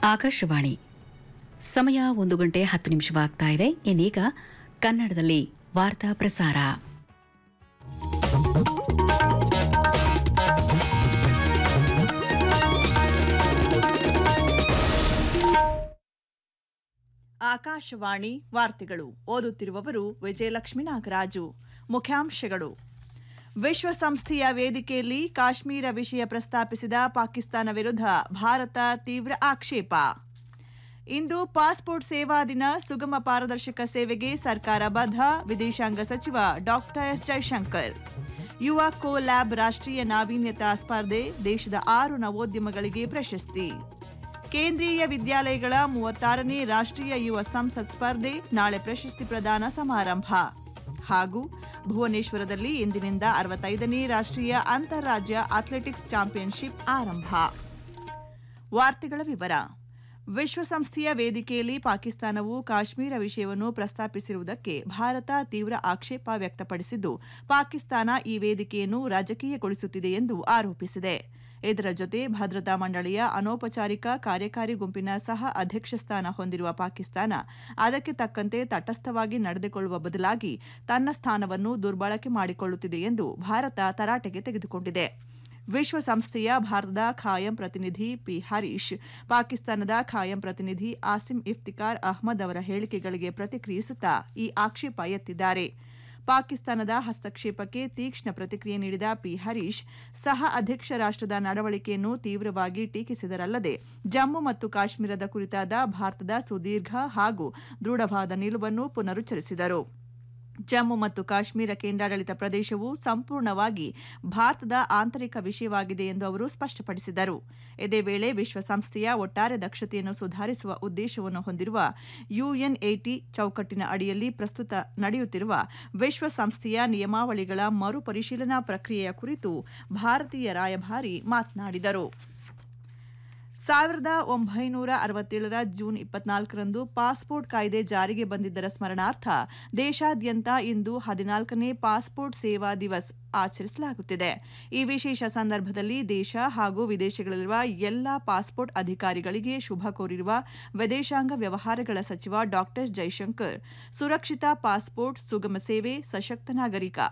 ಆಕಾಶವಾಣಿ ಸಮಯ ಒಂದು ಗಂಟೆ ಹತ್ತು ನಿಮಿಷವಾಗ್ತಾ ಇದೆ ಇನ್ನೀಗ ಕನ್ನಡದಲ್ಲಿ ವಾರ್ತಾ ಪ್ರಸಾರ ಆಕಾಶವಾಣಿ ವಾರ್ತೆಗಳು ಓದುತ್ತಿರುವವರು ವಿಜಯಲಕ್ಷ್ಮಿ ನಾಗರಾಜು ಮುಖ್ಯಾಂಶಗಳು ವಿಶ್ವಸಂಸ್ಥೆಯ ವೇದಿಕೆಯಲ್ಲಿ ಕಾಶ್ಮೀರ ವಿಷಯ ಪ್ರಸ್ತಾಪಿಸಿದ ಪಾಕಿಸ್ತಾನ ವಿರುದ್ಧ ಭಾರತ ತೀವ್ರ ಆಕ್ಷೇಪ ಇಂದು ಪಾಸ್ಪೋರ್ಟ್ ಸೇವಾ ದಿನ ಸುಗಮ ಪಾರದರ್ಶಕ ಸೇವೆಗೆ ಸರ್ಕಾರ ಬದ್ಧ ವಿದೇಶಾಂಗ ಸಚಿವ ಡಾಕ್ಟರ್ ಎಸ್ ಜೈಶಂಕರ್ ಯುವ ಕೋ ಲ್ಯಾಬ್ ರಾಷ್ಟ್ರೀಯ ನಾವೀನ್ಯತಾ ಸ್ಪರ್ಧೆ ದೇಶದ ಆರು ನವೋದ್ಯಮಗಳಿಗೆ ಪ್ರಶಸ್ತಿ ಕೇಂದ್ರೀಯ ವಿದ್ಯಾಲಯಗಳ ಮೂವತ್ತಾರನೇ ರಾಷ್ಟ್ರೀಯ ಯುವ ಸಂಸತ್ ಸ್ಪರ್ಧೆ ನಾಳೆ ಪ್ರಶಸ್ತಿ ಪ್ರದಾನ ಸಮಾರಂಭ ಹಾಗೂ ಭುವನೇಶ್ವರದಲ್ಲಿ ಇಂದಿನಿಂದ ಅರವತ್ತೈದನೇ ರಾಷ್ಟ್ರೀಯ ಅಂತಾರಾಜ್ಯ ಅಥ್ಲೆಟಿಕ್ಸ್ ಚಾಂಪಿಯನ್ಶಿಪ್ ಆರಂಭ ವಾರ್ತೆಗಳ ವಿವರ ವಿಶ್ವಸಂಸ್ಥೆಯ ವೇದಿಕೆಯಲ್ಲಿ ಪಾಕಿಸ್ತಾನವು ಕಾಶ್ಮೀರ ವಿಷಯವನ್ನು ಪ್ರಸ್ತಾಪಿಸಿರುವುದಕ್ಕೆ ಭಾರತ ತೀವ್ರ ಆಕ್ಷೇಪ ವ್ಯಕ್ತಪಡಿಸಿದ್ದು ಪಾಕಿಸ್ತಾನ ಈ ವೇದಿಕೆಯನ್ನು ರಾಜಕೀಯಗೊಳಿಸುತ್ತಿದೆ ಎಂದು ಆರೋಪಿಸಿದೆ ಇದರ ಜೊತೆ ಭದ್ರತಾ ಮಂಡಳಿಯ ಅನೌಪಚಾರಿಕ ಕಾರ್ಯಕಾರಿ ಗುಂಪಿನ ಸಹ ಅಧ್ಯಕ್ಷ ಸ್ಥಾನ ಹೊಂದಿರುವ ಪಾಕಿಸ್ತಾನ ಅದಕ್ಕೆ ತಕ್ಕಂತೆ ತಟಸ್ಥವಾಗಿ ನಡೆದುಕೊಳ್ಳುವ ಬದಲಾಗಿ ತನ್ನ ಸ್ಥಾನವನ್ನು ದುರ್ಬಳಕೆ ಮಾಡಿಕೊಳ್ಳುತ್ತಿದೆ ಎಂದು ಭಾರತ ತರಾಟೆಗೆ ತೆಗೆದುಕೊಂಡಿದೆ ವಿಶ್ವಸಂಸ್ಥೆಯ ಭಾರತದ ಖಾಯಂ ಪ್ರತಿನಿಧಿ ಪಿ ಹರೀಶ್ ಪಾಕಿಸ್ತಾನದ ಖಾಯಂ ಪ್ರತಿನಿಧಿ ಆಸಿಮ್ ಇಫ್ತಿಕಾರ್ ಅಹ್ಮದ್ ಅವರ ಹೇಳಿಕೆಗಳಿಗೆ ಪ್ರತಿಕ್ರಿಯಿಸುತ್ತಾ ಈ ಆಕ್ಷೇಪ ಎತ್ತಿದ್ದಾರೆ ಪಾಕಿಸ್ತಾನದ ಹಸ್ತಕ್ಷೇಪಕ್ಕೆ ತೀಕ್ಷ್ಣ ಪ್ರತಿಕ್ರಿಯೆ ನೀಡಿದ ಪಿ ಹರೀಶ್ ಸಹ ಅಧ್ಯಕ್ಷ ರಾಷ್ಟ್ರದ ನಡವಳಿಕೆಯನ್ನು ತೀವ್ರವಾಗಿ ಟೀಕಿಸಿದರಲ್ಲದೆ ಜಮ್ಮು ಮತ್ತು ಕಾಶ್ಮೀರದ ಕುರಿತಾದ ಭಾರತದ ಸುದೀರ್ಘ ಹಾಗೂ ದೃಢವಾದ ನಿಲುವನ್ನು ಪುನರುಚ್ಚರಿಸಿದರು ಜಮ್ಮು ಮತ್ತು ಕಾಶ್ಮೀರ ಕೇಂದ್ರಾಡಳಿತ ಪ್ರದೇಶವು ಸಂಪೂರ್ಣವಾಗಿ ಭಾರತದ ಆಂತರಿಕ ವಿಷಯವಾಗಿದೆ ಎಂದು ಅವರು ಸ್ಪಷ್ಟಪಡಿಸಿದರು ಇದೇ ವೇಳೆ ವಿಶ್ವಸಂಸ್ಥೆಯ ಒಟ್ಟಾರೆ ದಕ್ಷತೆಯನ್ನು ಸುಧಾರಿಸುವ ಉದ್ದೇಶವನ್ನು ಹೊಂದಿರುವ ಯುಎನ್ಎಟಿ ಚೌಕಟ್ಟಿನ ಅಡಿಯಲ್ಲಿ ಪ್ರಸ್ತುತ ನಡೆಯುತ್ತಿರುವ ವಿಶ್ವಸಂಸ್ಥೆಯ ನಿಯಮಾವಳಿಗಳ ಮರುಪರಿಶೀಲನಾ ಪ್ರಕ್ರಿಯೆಯ ಕುರಿತು ಭಾರತೀಯ ರಾಯಭಾರಿ ಮಾತನಾಡಿದರು ಸಾವಿರದ ಒಂಬೈನೂರ ಅರವತ್ತೇಳರ ಜೂನ್ ಇಪ್ಪತ್ನಾಲ್ಕರಂದು ಪಾಸ್ಪೋರ್ಟ್ ಕಾಯ್ದೆ ಜಾರಿಗೆ ಬಂದಿದ್ದರ ಸ್ಮರಣಾರ್ಥ ದೇಶಾದ್ಯಂತ ಇಂದು ಹದಿನಾಲ್ಕನೇ ಪಾಸ್ಪೋರ್ಟ್ ಸೇವಾ ದಿವಸ್ ಆಚರಿಸಲಾಗುತ್ತಿದೆ ಈ ವಿಶೇಷ ಸಂದರ್ಭದಲ್ಲಿ ದೇಶ ಹಾಗೂ ವಿದೇಶಗಳಲ್ಲಿರುವ ಎಲ್ಲ ಪಾಸ್ಪೋರ್ಟ್ ಅಧಿಕಾರಿಗಳಿಗೆ ಶುಭ ಕೋರಿರುವ ವಿದೇಶಾಂಗ ವ್ಯವಹಾರಗಳ ಸಚಿವ ಡಾಕ್ಟರ್ ಜೈಶಂಕರ್ ಸುರಕ್ಷಿತ ಪಾಸ್ಪೋರ್ಟ್ ಸುಗಮ ಸೇವೆ ಸಶಕ್ತ ನಾಗರಿಕ